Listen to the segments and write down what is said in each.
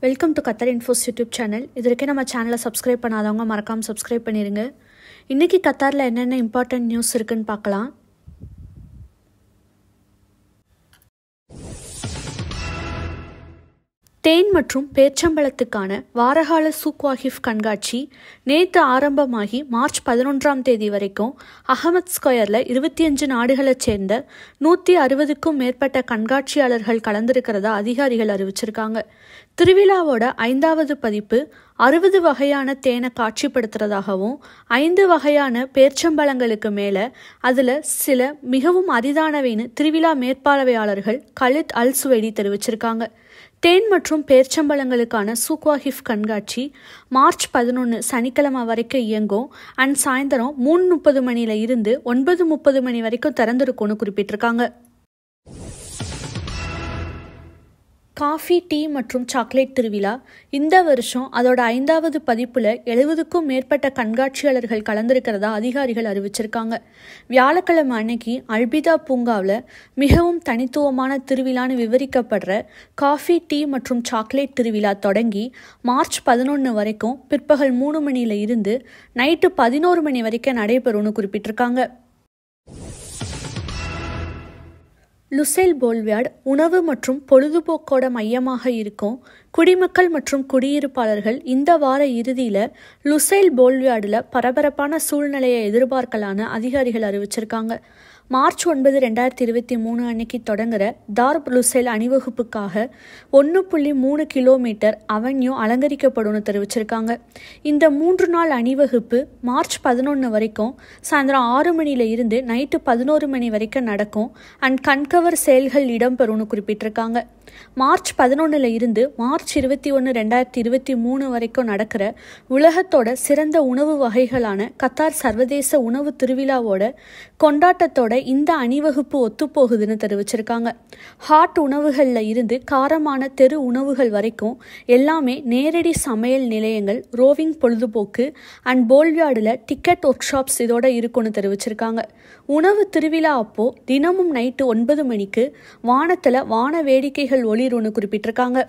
welcome to Qatar Infos YouTube channel இது வரைக்கும் நம்ம சேனலை சப்ஸ்கிரைப் பண்ணாதவங்க மறக்காமல் சப்ஸ்கிரைப் பண்ணிடுங்க இன்றைக்கி கத்தாரில் என்னென்ன இம்பார்ட்டன்ட் நியூஸ் இருக்குன்னு பார்க்கலாம் தேன் மற்றும் பேச்சம்பழத்துக்கான வாரகால சூக்வாகிஃப் கண்காட்சி நேற்று ஆரம்பமாகி மார்ச் பதினொன்றாம் தேதி வரைக்கும் அகமத் ஸ்கொயரில் இருபத்தி அஞ்சு நாடுகளைச் சேர்ந்த நூற்றி அறுபதுக்கும் மேற்பட்ட கண்காட்சியாளர்கள் கலந்திருக்கிறதா அதிகாரிகள் அறிவிச்சிருக்காங்க திருவிழாவோட ஐந்தாவது பதிப்பு அறுபது வகையான தேனை காட்சிப்படுத்துறதாகவும் ஐந்து வகையான பேர்ச்சம்பழங்களுக்கு மேலே அதில் சில மிகவும் அரிதானவைன்னு திருவிழா மேற்பார்வையாளர்கள் கலித் அல் சுவைடி தெரிவிச்சிருக்காங்க தேன் மற்றும் பேர்ச்சம்பழங்களுக்கான சூக்வாஹிஃப் கண்காட்சி மார்ச் பதினொன்று சனிக்கிழமை வரைக்கும் இயங்கும் அண்ட் சாயந்தரம் மூணு முப்பது மணியில இருந்து ஒன்பது முப்பது மணி வரைக்கும் திறந்திருக்கும்னு குறிப்பிட்டிருக்காங்க காஃபி டீ மற்றும் சாக்லேட் திருவிழா இந்த வருஷம் அதோட ஐந்தாவது பதிப்பில் எழுபதுக்கும் மேற்பட்ட கண்காட்சியாளர்கள் கலந்திருக்கிறதா அதிகாரிகள் அறிவிச்சிருக்காங்க வியாழக்கிழமை அன்னைக்கு அல்பிதா பூங்காவில் மிகவும் தனித்துவமான திருவிழான்னு விவரிக்கப்படுற காஃபி டீ மற்றும் சாக்லேட் திருவிழா தொடங்கி மார்ச் பதினொன்று வரைக்கும் பிற்பகல் மூணு மணியில இருந்து நைட்டு பதினோரு மணி வரைக்கும் நடைபெறும்னு குறிப்பிட்டிருக்காங்க லுசேல் போல்வியாட் உணவு மற்றும் பொழுதுபோக்கோட மையமாக இருக்கும் குடிமக்கள் மற்றும் குடியிருப்பாளர்கள் இந்த வார இறுதியில் லுசேல் போல்வியாடில் பரபரப்பான சூழ்நிலையை எதிர்பார்க்கலான்னு அதிகாரிகள் அறிவிச்சிருக்காங்க மார்ச் ஒன்பது ரெண்டாயிரத்தி இருபத்தி மூணு அன்னைக்கு தொடங்குற தார்ப் லுசேல் அணிவகுப்புக்காக ஒன்று புள்ளி மூணு கிலோமீட்டர் அவென்யூ அலங்கரிக்கப்படும்னு தெரிவிச்சிருக்காங்க இந்த மூன்று நாள் அணிவகுப்பு மார்ச் பதினொன்று வரைக்கும் சாயந்தரம் ஆறு மணியில இருந்து நைட்டு பதினோரு மணி வரைக்கும் நடக்கும் அண்ட் கண்கவர் செயல்கள் இடம்பெறும்னு குறிப்பிட்டிருக்காங்க மார்ச் பதினொன்னுல இருந்து மார்ச் இருபத்தி ஒன்று ரெண்டாயிரத்தி இருபத்தி மூணு வரைக்கும் நடக்கிற உலகத்தோட சிறந்த உணவு வகைகளான கத்தார் சர்வதேச உணவு திருவிழாவோட கொண்டாட்டத்தோட இந்த அணிவகுப்பு ஒத்துப்போகுதுன்னு தெரிவிச்சிருக்காங்க ஹாட் உணவுகளில் இருந்து காரமான தெரு உணவுகள் வரைக்கும் எல்லாமே நேரடி சமையல் நிலையங்கள் ரோவிங் பொழுதுபோக்கு அண்ட் போல்வியாடில் டிக்கெட் ஒர்க் ஷாப்ஸ் இதோட இருக்கும்னு தெரிவிச்சிருக்காங்க உணவு திருவிழா அப்போ தினமும் நைட்டு ஒன்பது மணிக்கு வானத்தில் வான வேடிக்கைகள் ஒளிரும்னு குறிப்பிட்டிருக்காங்க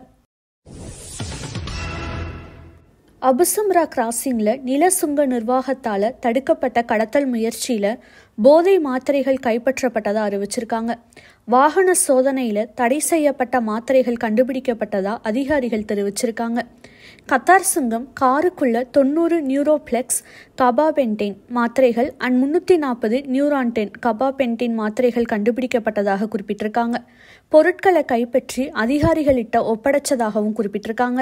அபுசம்ரா கிராசிங்கில் நில சுங்க நிர்வாகத்தால் தடுக்கப்பட்ட கடத்தல் முயற்சியில் போதை மாத்திரைகள் கைப்பற்றப்பட்டதா அறிவிச்சிருக்காங்க வாகன சோதனையில் தடை செய்யப்பட்ட மாத்திரைகள் கண்டுபிடிக்கப்பட்டதா அதிகாரிகள் தெரிவிச்சிருக்காங்க கத்தார் சுங்கம் காருக்குள்ள தொண்ணூறு நியூரோப்ளெக்ஸ் கபாபென்டேன் மாத்திரைகள் அண்ட் முன்னூற்றி நாற்பது நியூரான்டென் கபாபென்டேன் மாத்திரைகள் கண்டுபிடிக்கப்பட்டதாக குறிப்பிட்டிருக்காங்க பொருட்களை கைப்பற்றி அதிகாரிகளிட்ட ஒப்படைச்சதாகவும் குறிப்பிட்டிருக்காங்க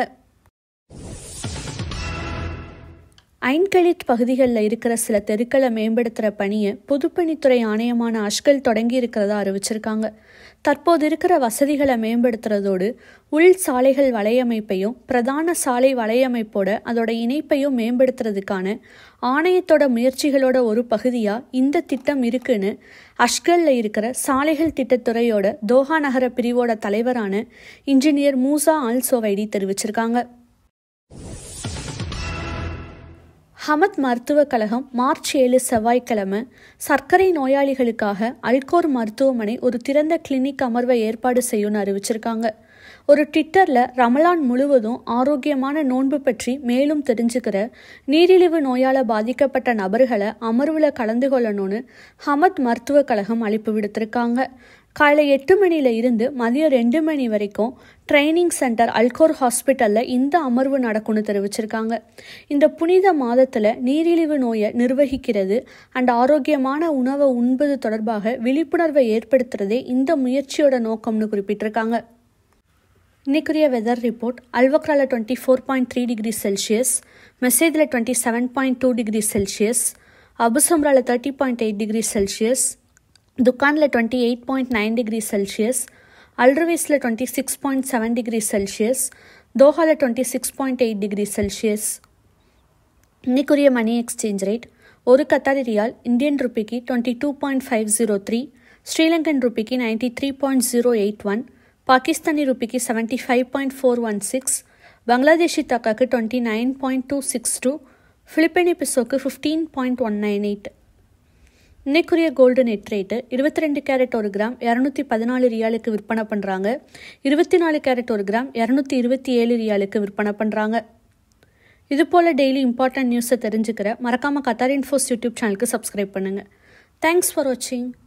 ஐன்கலித் பகுதிகளில் இருக்கிற சில தெருக்களை மேம்படுத்துகிற பணியை பொதுப்பணித்துறை ஆணையமான அஷ்கல் தொடங்கி இருக்கிறதா அறிவிச்சிருக்காங்க தற்போது இருக்கிற வசதிகளை மேம்படுத்துறதோடு உள் சாலைகள் வலையமைப்பையும் பிரதான சாலை வலையமைப்போட அதோட இணைப்பையும் மேம்படுத்துறதுக்கான ஆணையத்தோட முயற்சிகளோட ஒரு பகுதியாக இந்த திட்டம் இருக்குன்னு அஷ்கலில் இருக்கிற சாலைகள் திட்டத்துறையோட தோஹா நகர பிரிவோட தலைவரான இன்ஜினியர் மூசா அல் சோவைடி தெரிவிச்சிருக்காங்க ஹமத் மருத்துவக் கழகம் மார்ச் ஏழு செவ்வாய்க்கிழமை சர்க்கரை நோயாளிகளுக்காக அல்கோர் மருத்துவமனை ஒரு திறந்த கிளினிக் அமர்வை ஏற்பாடு செய்யும்னு அறிவிச்சிருக்காங்க ஒரு ட்விட்டரில் ரமலான் முழுவதும் ஆரோக்கியமான நோன்பு பற்றி மேலும் தெரிஞ்சுக்கிற நீரிழிவு நோயால் பாதிக்கப்பட்ட நபர்களை அமர்வில் கலந்து கொள்ளணும்னு ஹமத் மருத்துவக் கழகம் அழைப்பு விடுத்திருக்காங்க காலை எட்டு மணியில இருந்து மதியம் ரெண்டு மணி வரைக்கும் ட்ரைனிங் சென்டர் அல்கோர் ஹாஸ்பிட்டலில் இந்த அமர்வு நடக்கும்னு தெரிவிச்சிருக்காங்க இந்த புனித மாதத்தில் நீரிழிவு நோயை நிர்வகிக்கிறது அண்ட் ஆரோக்கியமான உணவை உண்பது தொடர்பாக விழிப்புணர்வை ஏற்படுத்துறதே இந்த முயற்சியோட நோக்கம்னு குறிப்பிட்டிருக்காங்க இன்னைக்குரிய வெதர் ரிப்போர்ட் அல்வக்ராவில் twenty four point three degree Celsius மெசேஜில் twenty seven point two degree Celsius அபுசம்ராவில் thirty point eight degree Celsius துக்கானில் twenty eight point nine degree Celsius அல்ட்ரவேஸில் twenty six point seven degree Celsius தோஹாவில் twenty six point eight degree Celsius இன்னைக்குரிய money exchange rate ஒரு Qatari riyal Indian ருபிக்கு twenty two point five zero three Sri Lankan ருபிக்கு ninety three point zero eight one Pakistani ருபிக்கு seventy five point four one six Bangladeshi தக்காக்கு twenty nine point two six two Philippine பிசோக்கு fifteen point one nine eight இன்னைக்குரிய gold net rate இருபத்தி ரெண்டு carrot ஒரு gram இரநூத்தி பதினாலு ரியாலுக்கு விற்பனை பண்ணுறாங்க இருபத்தி நாலு கேரட் ஒரு கிராம் இரநூத்தி இருபத்தி ஏழு ரியாலுக்கு விற்பனை பண்ணுறாங்க இது போல் டெய்லி இம்பார்ட்டன்ட் நியூஸை தெரிஞ்சுக்கிற மறக்காமல் கத்தார் இன்ஃபோஸ் யூடியூப் சேனலுக்கு சப்ஸ்கிரைப் பண்ணுங்கள் தேங்க்ஸ் ஃபார் வாட்சிங்